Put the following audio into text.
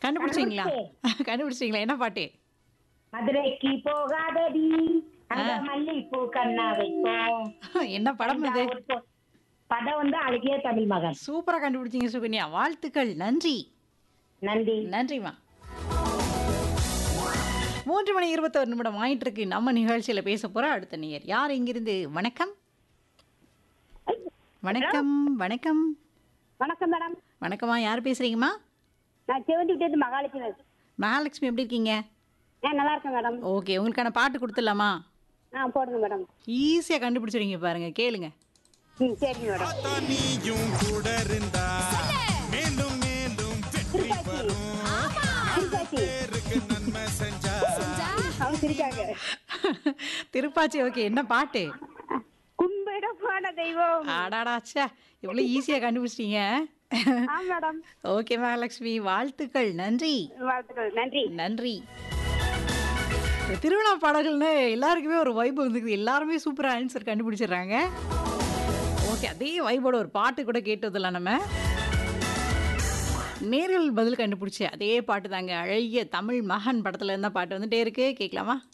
கண்டுபிடிச்சிங்களா கண்டுபிடிச்சிங்களா என்ன பாட்டு மதுரைக்கு போகாதடி அங்க மல்லிப்பூ கண்ணா வைப்போம் என்ன படம் இது படம் வந்து அழகிய தமிழ் மகன் சூப்பரா கண்டுபிடிச்சீங்க சுகன்யா வாழ்த்துக்கள் நன்றி நன்றி நன்றிம்மா மூன்று மணி இருபத்தொரு நிமிடம் ஆயிட்டு இருக்கு நம்ம நிகழ்ச்சியில பேச போற அடுத்த நேயர் யார் இங்கிருந்து வணக்கம் வணக்கம் வணக்கம் வணக்கம் மேடம் வணக்கம்மா யார் பேசுறீங்கம்மா நான் செவந்தி விட்டு மகாலட்சுமி மகாலட்சுமி எப்படி இருக்கீங்க ஆ நல்லா இருக்கேன் மேடம் ஓகே உங்களுக்கான பாட்டு கொடுத்துடலாமா ஆ போடுங்க மேடம் ஈஸியா கண்டுபிடிச்சிருங்க பாருங்க கேளுங்க ம் சரிங்க மேடம் பார்த்தா நீயும் கூட இருந்தா மேலும் மேலும் வெற்றி வரும் திருப்பாச்சி பேருக்கு நன்மை செஞ்சா அவங்க சிரிக்காங்க திருப்பாச்சி ஓகே என்ன பாட்டு கும்பிட போன தெய்வம் ஆடாடாச்சா இவ்வளோ ஈஸியா கண்டுபிடிச்சிட்டீங்க ஆ மேடம் ஓகே மகாலட்சுமி வாழ்த்துக்கள் நன்றி வாழ்த்துக்கள் நன்றி நன்றி இந்த திருவிழா பாடல்கள்னு எல்லாருக்குமே ஒரு வைப் வந்துருக்குது எல்லாருமே சூப்பராக ஆன்சர் கண்டுபிடிச்சிடுறாங்க ஓகே அதே வைபோட ஒரு பாட்டு கூட கேட்டதில்ல நம்ம நேரில் பதில் கண்டுபிடிச்சி அதே பாட்டு தாங்க அழகிய தமிழ் மகன் படத்துல இருந்த பாட்டு வந்துட்டே இருக்கு கேட்கலாமா